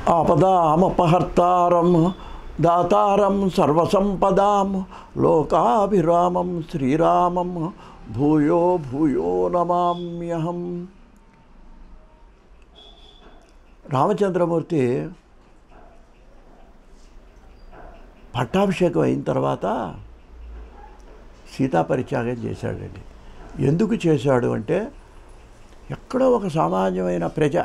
ఆపదామపహర్తారం దాతారం సర్వసంపదాం లోకాభిరామం శ్రీరామం భూయో భూయో నమామ్యహం రామచంద్రమూర్తి పట్టాభిషేకం అయిన తర్వాత సీతాపరిత్యాగం చేశాడండి ఎందుకు చేశాడు అంటే ఎక్కడో ఒక సామాన్యమైన ప్రజ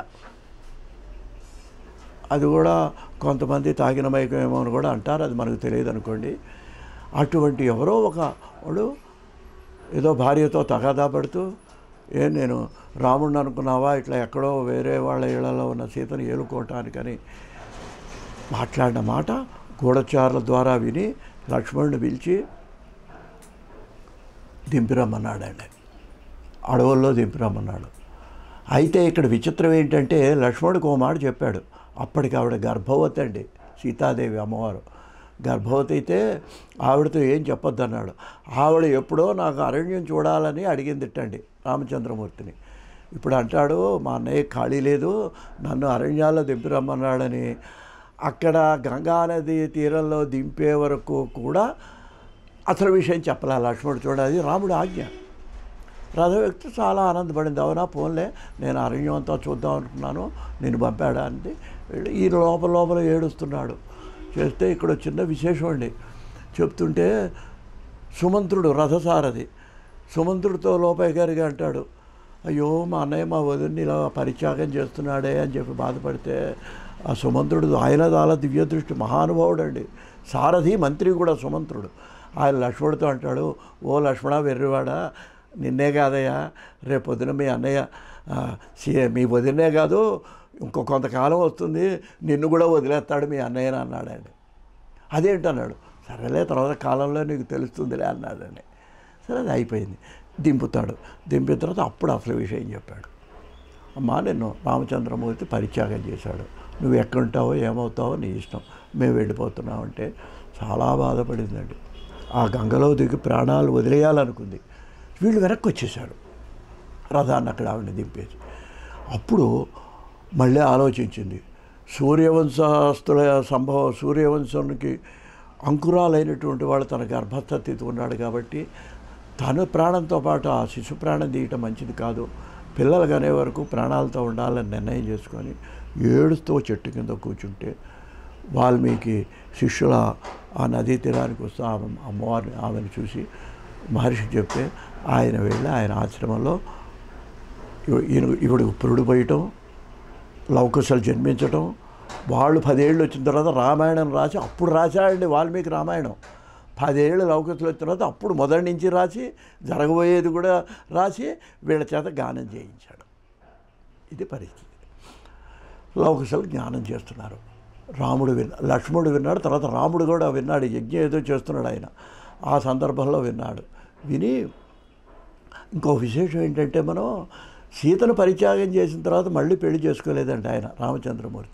అది కూడా కొంతమంది తాగిన మైకమేమో అని కూడా అంటారు అది మనకు తెలియదు అనుకోండి అటువంటి ఎవరో ఒక వాడు ఏదో భార్యతో తగాదా పడుతూ ఏ నేను రాముడిని అనుకున్నావా ఇట్లా ఎక్కడో వేరే వాళ్ళ ఇళ్లలో ఉన్న సీతను ఏలుకోవటానికని మాట్లాడిన మాట గూఢచారుల ద్వారా విని లక్ష్మణుని పిలిచి దింపిరమ్మన్నాడండి అడవుల్లో దింపిరమ్మన్నాడు అయితే ఇక్కడ విచిత్రం ఏంటంటే లక్ష్మణుడికి ఓ మాట చెప్పాడు అప్పటికి ఆవిడ గర్భవతి అండి సీతాదేవి అమ్మవారు గర్భవతి అయితే ఆవిడతో ఏం చెప్పొద్దన్నాడు ఆవిడ ఎప్పుడో నాకు అరణ్యం చూడాలని అడిగిందిట్టండి రామచంద్రమూర్తిని ఇప్పుడు అంటాడు మా అన్నయ్య ఖాళీ లేదు నన్ను అరణ్యాల్లో దింపిరమ్మన్నాడని అక్కడ గంగానది తీరంలో దింపే వరకు కూడా అసలు విషయం చెప్పలే లక్ష్మణుడు చూడాలి రాముడు ఆజ్ఞ రథ వ్యక్తి చాలా ఆనందపడింది అవునా పోన్లే నేను అరణ్యం అంతా చూద్దాం అనుకున్నాను నేను పంపాడా అంటే వెళ్ళి ఈ లోపల లోపల ఏడుస్తున్నాడు చేస్తే ఇక్కడ చిన్న విశేషం అండి చెప్తుంటే సుమంత్రుడు రథసారథి సుమంత్రుడితో లోపయ్య గారికి అంటాడు అయ్యో మా అన్నయ్య మా వదిన్ని ఇలా పరిత్యాగం చేస్తున్నాడే అని చెప్పి బాధపడితే ఆ సుమంత్రుడు ఆయన చాలా దివ్య దృష్టి మహానుభావుడు అండి సారథి మంత్రి కూడా సుమంత్రుడు ఆయన లక్ష్మణుడితో అంటాడు ఓ లక్ష్మణ వెర్రివాడా నిన్నే కాదయ్యా రేపు పొద్దున మీ అన్నయ్య ఆ, సీ- మీ వదినే కాదు ఇంకో కొంతకాలం వస్తుంది నిన్ను కూడా వదిలేస్తాడు మీ అన్నయ్యని అన్నాడండి అదేంటన్నాడు సరేలే తర్వాత కాలంలో నీకు తెలుస్తుందిలే అన్నాడండి సరే అది అయిపోయింది దింపుతాడు దింపిన తర్వాత అప్పుడు అసలు విషయం చెప్పాడు అమ్మా నిన్ను రామచంద్రమూర్తి పరిత్యాగం చేశాడు నువ్వు ఎక్కడుంటావో ఏమవుతావో నీ ఇష్టం మేము వెళ్ళిపోతున్నాం అంటే చాలా బాధపడిందండి ఆ గంగలో దిగి ప్రాణాలు వదిలేయాలనుకుంది వీళ్ళు వెనక్కి వచ్చేసారు రథాన్ని అక్కడ ఆవిడని దింపేసి అప్పుడు మళ్ళీ ఆలోచించింది సూర్యవంశస్తుల సంభవం సూర్యవంశానికి అంకురాలైనటువంటి వాడు తన గర్భస్థితి ఉన్నాడు కాబట్టి తన ప్రాణంతో పాటు ఆ శిశు ప్రాణం తీయటం మంచిది కాదు పిల్లలు కనే వరకు ప్రాణాలతో ఉండాలని నిర్ణయం చేసుకొని ఏడుస్తూ చెట్టు కింద కూర్చుంటే వాల్మీకి శిష్యుల ఆ నదీ తీరానికి వస్తూ ఆమె అమ్మవారిని ఆమెను చూసి మహర్షికి చెప్తే ఆయన వెళ్ళి ఆయన ఆశ్రమంలో ఇవ- ఈయన ఇవిడికి పురుడు పోయటం లవకుశలు జన్మించటం వాళ్ళు పదేళ్ళు వచ్చిన తర్వాత రామాయణం రాసి అప్పుడు రాశాడండి వాల్మీకి రామాయణం పదేళ్ళు లవకుశలు వచ్చిన తర్వాత అప్పుడు మొదటి నుంచి రాసి జరగబోయేది కూడా రాసి వీళ్ళ చేత గానం చేయించాడు ఇది పరిస్థితి లవకుశలు జ్ఞానం చేస్తున్నారు రాముడు విన్న లక్ష్మణుడు విన్నాడు తర్వాత రాముడు కూడా విన్నాడు యజ్ఞం ఏదో చేస్తున్నాడు ఆయన ఆ సందర్భంలో విన్నాడు విని ఇంకో విశేషం ఏంటంటే మనం సీతను పరిత్యాగం చేసిన తర్వాత మళ్ళీ పెళ్లి చేసుకోలేదండి ఆయన రామచంద్రమూర్తి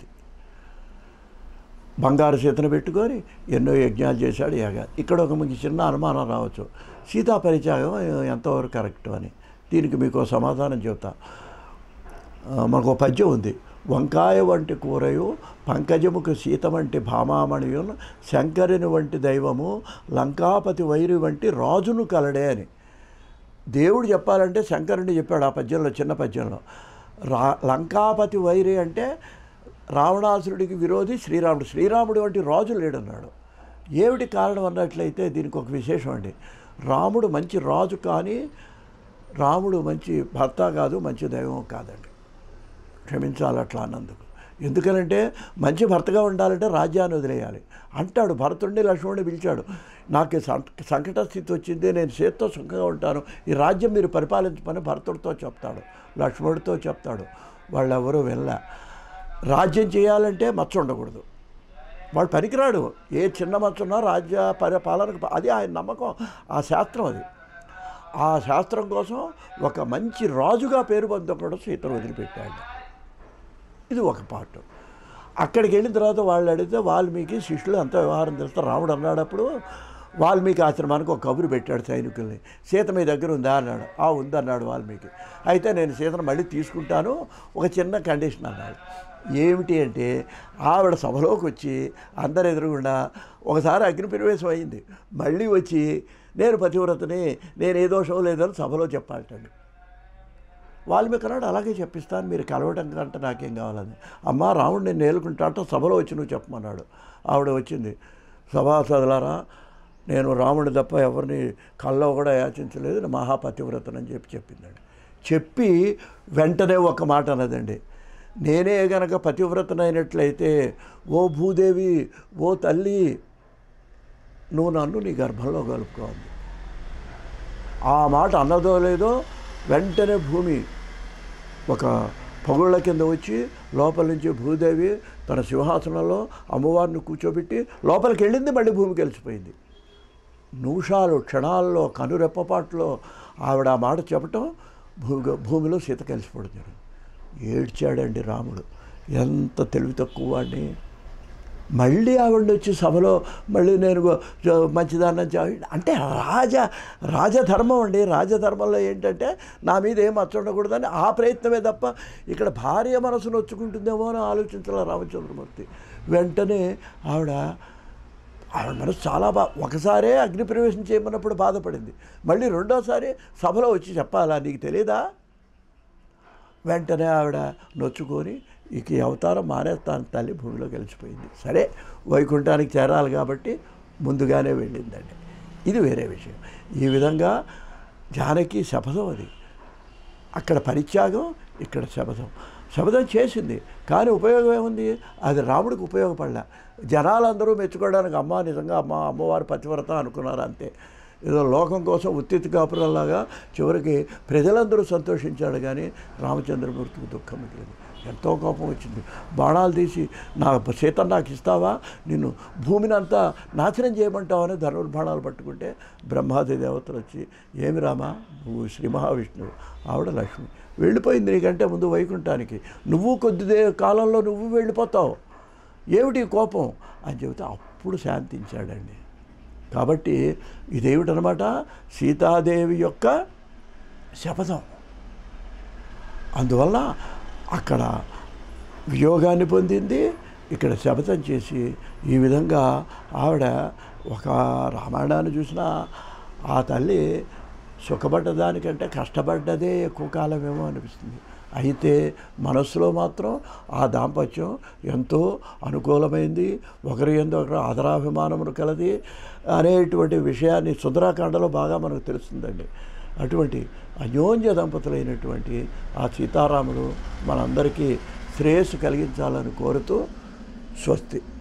బంగారు సీతను పెట్టుకొని ఎన్నో యజ్ఞాలు చేశాడు యాగా ఇక్కడ ఒక మీకు చిన్న అనుమానం రావచ్చు సీతా పరిత్యాగం ఎంతవరకు కరెక్ట్ అని దీనికి మీకు ఓ సమాధానం చెబుతా ఆ, మనకు ఒక పద్యం ఉంది వంకాయ వంటి కూరయు పంకజముకు సీత వంటి భామామణియును శంకరుని వంటి దైవము లంకాపతి వైరి వంటి రాజును కలడే అని దేవుడు చెప్పాలంటే శంకరుని చెప్పాడు ఆ పద్యంలో చిన్న పద్యంలో రా లంకాపతి వైరి అంటే రావణాసురుడికి విరోధి శ్రీరాముడు శ్రీరాముడు వంటి రాజు లేడన్నాడు ఏమిటి కారణం అన్నట్లయితే దీనికి ఒక విశేషం అండి రాముడు మంచి రాజు కానీ రాముడు మంచి భర్త కాదు మంచి దైవం కాదండి క్షమించాలి అట్లా అన్నందుకు ఎందుకనంటే మంచి భర్తగా ఉండాలంటే రాజ్యాన్ని వదిలేయాలి అంటాడు భరతుడిని లక్ష్మణుడిని పిలిచాడు నాకు ఈ సం- సంకట స్థితి వచ్చింది నేను చేత్తో సుఖంగా ఉంటాను ఈ రాజ్యం మీరు పరిపాలించమని భరతుడితో చెప్తాడు లక్ష్మణుడితో చెప్తాడు వాళ్ళెవరూ వెళ్ళ రాజ్యం చేయాలంటే మచ్చ ఉండకూడదు వాడు పనికిరాడు ఏ చిన్న మచ్చ ఉన్నా రాజ్య పరిపాలనకు ప- అది ఆయన నమ్మకం ఆ శాస్త్రం అది ఆ శాస్త్రం కోసం ఒక మంచి రాజుగా పేరు పొందకుండా సీతను వదిలిపెట్టాడు ఇది ఒక పార్ట్ అక్కడికి వెళ్ళిన తర్వాత వాళ్ళు అడిగితే వాల్మీకి శిష్యులు అంత వ్యవహారం తెలుస్తారు రాముడు అన్నాడు అప్పుడు వాల్మీకి ఆశ్రమానికి ఒక కబురు పెట్టాడు సైనికుల్ని సీత మీ దగ్గర ఉందా అన్నాడు ఆ ఉందన్నాడు వాల్మీకి అయితే నేను సీతను మళ్ళీ తీసుకుంటాను ఒక చిన్న కండిషన్ అన్నాడు ఏమిటి అంటే ఆవిడ సభలోకి వచ్చి అందరు ఎదురుగుండా ఒకసారి అగ్ని ప్రవేశం అయింది మళ్ళీ వచ్చి నేను పతివ్రతని నేను ఏ దోషం లేదని సభలో చెప్పాలటండి వాల్మీకి అన్నాడు అలాగే చెప్పిస్తాను మీరు కలవటం కంటే నాకేం కావాలని అమ్మ రాముడు నేను నేలుకుంటా అంటే సభలో వచ్చి నువ్వు చెప్పమన్నాడు ఆవిడ వచ్చింది సభాసదులారా నేను రాముడి తప్ప ఎవరిని కల్లో కూడా యాచించలేదు నేను మహాపతివ్రతనని చెప్పి చెప్పిందండి చెప్పి వెంటనే ఒక మాట అన్నదండి నేనే గనక పతివ్రతనైనట్లయితే ఓ భూదేవి ఓ తల్లి నువ్వు నన్ను నీ గర్భంలో కలుపుకోవాలి ఆ మాట అన్నదో లేదో వెంటనే భూమి ఒక పగుళ్ళ కింద వచ్చి లోపల నుంచి భూదేవి తన సింహాసనంలో అమ్మవారిని కూర్చోబెట్టి లోపలికి వెళ్ళింది మళ్ళీ భూమి కలిసిపోయింది నిమిషాలు క్షణాల్లో కనురెప్పపాట్లో ఆవిడ ఆ మాట చెప్పటం భూ భూమిలో సీత కలిసిపోవడం జరిగింది ఏడ్చాడండి రాముడు ఎంత తెలివి తక్కువ వాడిని మళ్ళీ ఆవిడ వచ్చి సభలో మళ్ళీ నేను మంచిదాన్ని అంటే రాజ రాజధర్మం అండి రాజధర్మంలో ఏంటంటే నా మీద ఏం మచ్చ ఉండకూడదని ఆ ప్రయత్నమే తప్ప ఇక్కడ భార్య మనసు నొచ్చుకుంటుందేమో అని ఆలోచించాల రామచంద్రమూర్తి వెంటనే ఆవిడ ఆవిడ మనసు చాలా బా ఒకసారే అగ్ని ప్రవేశం చేయమన్నప్పుడు బాధపడింది మళ్ళీ రెండోసారి సభలో వచ్చి చెప్పాలా నీకు తెలియదా వెంటనే ఆవిడ నొచ్చుకొని ఇక ఈ అవతారం మానేస్తాను తల్లి భూమిలో కలిసిపోయింది సరే వైకుంఠానికి చేరాలి కాబట్టి ముందుగానే వెళ్ళిందండి ఇది వేరే విషయం ఈ విధంగా జానకి శపథం అది అక్కడ పరిత్యాగం ఇక్కడ శపథం శపథం చేసింది కానీ ఉపయోగం ఏముంది అది రాముడికి ఉపయోగపడలే జనాలందరూ మెచ్చుకోవడానికి అమ్మ నిజంగా అమ్మ అమ్మవారి పతివ్రత అనుకున్నారు అంతే ఏదో లోకం కోసం ఉత్తితి కాపురంలాగా చివరికి ప్రజలందరూ సంతోషించాడు కానీ రామచంద్రమూర్తికి దుఃఖం మిగిలింది ఎంతో కోపం వచ్చింది బాణాలు తీసి నా సీత నాకు ఇస్తావా నిన్ను భూమిని అంతా నాశనం చేయమంటావని ధనుర్బాణాలు పట్టుకుంటే బ్రహ్మాది దేవతలు వచ్చి ఏమి రామా నువ్వు శ్రీ మహావిష్ణువు ఆవిడ లక్ష్మి వెళ్ళిపోయింది నీకంటే ముందు వైకుంఠానికి నువ్వు కొద్ది కాలంలో నువ్వు వెళ్ళిపోతావు ఏమిటి కోపం అని చెబితే అప్పుడు శాంతించాడండి కాబట్టి ఇదేమిటనమాట సీతాదేవి యొక్క శపథం అందువల్ల అక్కడ వియోగాన్ని పొందింది ఇక్కడ శపథం చేసి ఈ విధంగా ఆవిడ ఒక రామాయణాన్ని చూసిన ఆ తల్లి సుఖపడ్డదానికంటే కష్టపడ్డదే ఎక్కువ కాలమేమో అనిపిస్తుంది అయితే మనస్సులో మాత్రం ఆ దాంపత్యం ఎంతో అనుకూలమైంది ఒకరి ఎందు ఒకరు ఆదరాభిమానమును కలది అనేటువంటి విషయాన్ని సుందరాకాండలో బాగా మనకు తెలుస్తుందండి అటువంటి అన్యోన్య దంపతులైనటువంటి ఆ సీతారాములు మనందరికీ శ్రేయస్సు కలిగించాలని కోరుతూ స్వస్తి